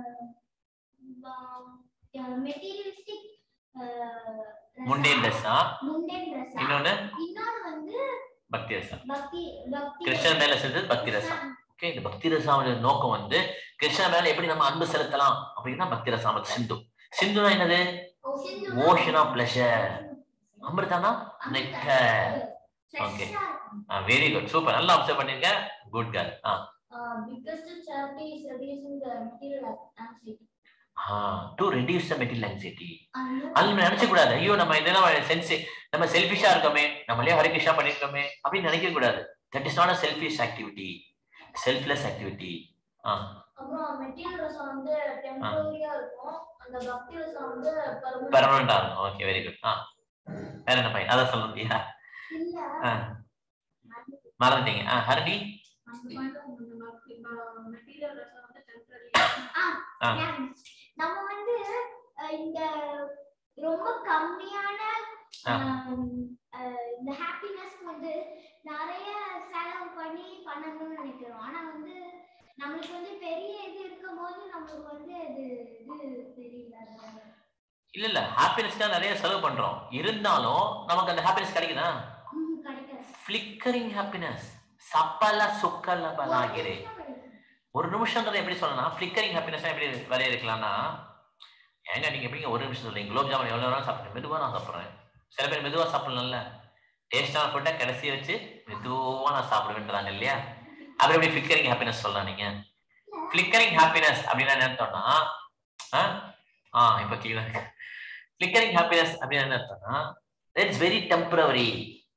Materialistic mundane rasa mundane rasa இன்னொன்னு இன்னொன்னு வந்து பக்தி ரசா பக்தி பக்தி கிருஷ்ணன் மேல செஞ்சது பக்தி ரசம் ஓகே இந்த பக்தி ரசாமனுடைய நோக்கம் வந்து கிருஷ்ணா மேல எப்படி நம்ம அன்பு செலுத்தலாம் அப்படின்னா பக்தி ரசாமல் சிந்து சிந்துனா என்னது ஓஷன் ஆஃப் பிளஷர் அமிர்தானா nectar Okay. Very good super நல்லா அப்சர்வ் பண்ணிருக்க குட் கேர்ள் ஆ biggest charity is reducing the material anxiety. To reduce the material anxiety And அது நம்ம நினைச்ச கூடாது ஐயோ நம்ம இதெல்லாம் சென்ஸ் நம்ம செல்ஃபிஷா இருக்கோமே நம்மளே ஹரிகிருஷ்ணா பண்ணிருக்கோமே அப்படின்னு நினைக்க கூடாது that is not a selfish activity selfless activity ஆ அப்புறம் மெட்டீரியல் ரசம் வந்து டெம்பரரியா இருக்கும் அந்த பக்தி ரசம் வந்து permanent. பெர்மனண்டா இருக்கும் ஓகே வெரி குட் ஆ வேற என்ன பையன் அதான் சொல்லுந்தியா இல்ல ஆ மறந்துட்டீங்க ஆ ஹரணி அந்த மாதிரி தான் உங்களுக்கு mark இப்ப material ரசம் வந்து temporary. ஆ. Yeah. நம்ம வந்து அஹ், இந்த ரொம்ப கம்மியான ஆ. ஆம், அஹ், இந்த ஹாப்பினஸ் வந்து நிறைய செலவு பண்ணி பண்ணணும்னு நினைக்கிறோம் ஆனா வந்து நம்மளுக்கு வந்து பெரிய இது இருக்கும்போது நம்மளுக்கு வந்து அது இது தெரியல அதனால. இல்ல இல்ல ஹாப்பினஸ்க்கா நிறைய செலவு பண்றோம் இருந்தாலும் நமக்கு அந்த ஹாப்பினஸ் கிடைக்குதா ம், கிடைக்காது ஃபிளிக்கரிங் ஹாப்பினஸ் சப்பல சுக்கல பலாகிறே ஒரு நிமிஷங்கிறத எப்படி சொல்லலாம் ஃபிளிக்கரிங் ஹாப்பினஸ் எப்படி வரையறுக்கலாம்னா ஏங்க நீங்க எப்படிங்க ஒரு நிமிஷம் சொல்றீங்க குலோப் ஜாமுன் எவ்வளவு நேரம் சாப்பிடுறேன் மெதுவா நான் சாப்பிடுறேன் சில பேர் மெதுவா சாப்பிடலாம்ல டேஸ்டான ஃபுட்டை கடைசி வச்சு மெதுவா நான் சாப்பிடுவேன்றாங்க இல்லையா அது எப்படி ஃபிளிக்கரிங் ஹாப்பினஸ் சொல்லலாம் நீங்க ஃபிளிக்கரிங் ஹாப்பினஸ் அப்படின்னா என்ன அர்த்தம்னா ஆ ஆ இப்போ கிளீனா இருக்கு ஃபிளிக்கரிங் ஹாப்பினஸ் அப்படின்னா என்ன அர்த்தம்னா it's very temporary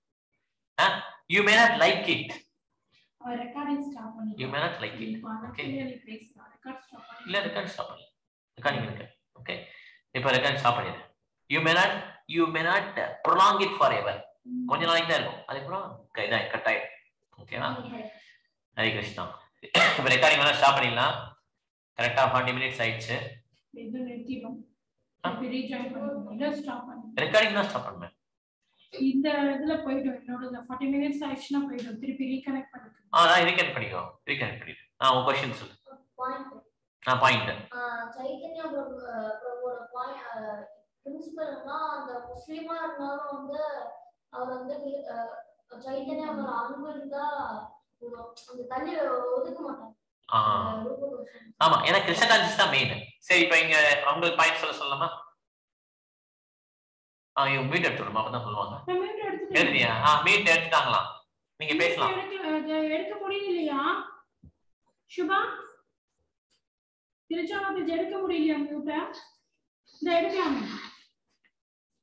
you may not like it அவர் recording stop யூ பண்ணிடுவார். மே நாட் லைக் இட் இப்போ அந்த Okay. clearly பேசலாம். record stop பண்ணிடுவார். இல்ல ரெக்கார்ட் ஸ்டாப் பண்ணல ரெக்கார்டிங் இருக்கு ஓகே இப்போ ரெக்கார்ட் ஸ்டாப் பண்ணிடு you may not you may not prolong it for ever ம். கொஞ்ச நாளைக்கு தான் இருக்கும் அதுக்கப்புறம் க- இதான் கட் ஆயிடும் ஓகேவா ஹரி கிருஷ்ணா இப்போ ரெக்கார்டிங் வேணா ஸ்டாப் பண்ணிடலாம் கரெக்டாக ஃபார்ட்டி மினிட்ஸ் ஆயிடுச்சு இது நிறுத்திடும். ஆ. திருப்பி rejoin பண்ணிடுவோம். இதை stop பண்ணிடுவோம். ரெக்கார்டிங் தான் ஸ்டாப் பண்ணுவேன் இந்த இதுல போயிடும் என்னோட ஃபார்ட்டி மினிட்ஸ் ஆயிடுச்சுன்னா போயிடும் திருப்பி ரீகனெக்ட் பண்ணிக்கணும் ஆ நான் ரீகனெக்ட் பண்ணிக்கோ ரீகனெக்ட் பண்ணிடு ஆ உன் கொஸ்டின் சொல்லு பாயிண்ட் ஆ பாயிண்ட் சைத்தன்யா பிரபு அஹ், பிரபுவோட பாயிண்ட் பிரின்சிபல்னா அந்த முஸ்லீமா இருந்தாலும் வந்து அவர் வந்து அஹ், சைத்தன்யா மேல அன்பு இருந்தா போதும். அந்த தள்ளி ஒதுக்க மாட்டாங்க ஆ அந்த ரூப கோஷம். ஆமா ஏன்னா கிருஷ்ண கான்சியஸ் தான் மெயின் சரி இப்போ இங்க உங்களுக்கு பாயிண்ட் சொல்ல சொல்லலாமா ஆ இவங்க மீட் எடுத்துடுமா அப்பதான் சொல்லுவாங்க நான் மீட் எடுத்துட்டேன் எடுத்துட்டியா ஆ மீட் எடுத்துட்டாங்களாம் நீங்க பேசலாம் எடுக்க- அது எடுக்க முடியலையா சுபா திருச்சாவத்தில் எடுக்க முடியலையா மியூட்ட இந்த எடுக்கலாம்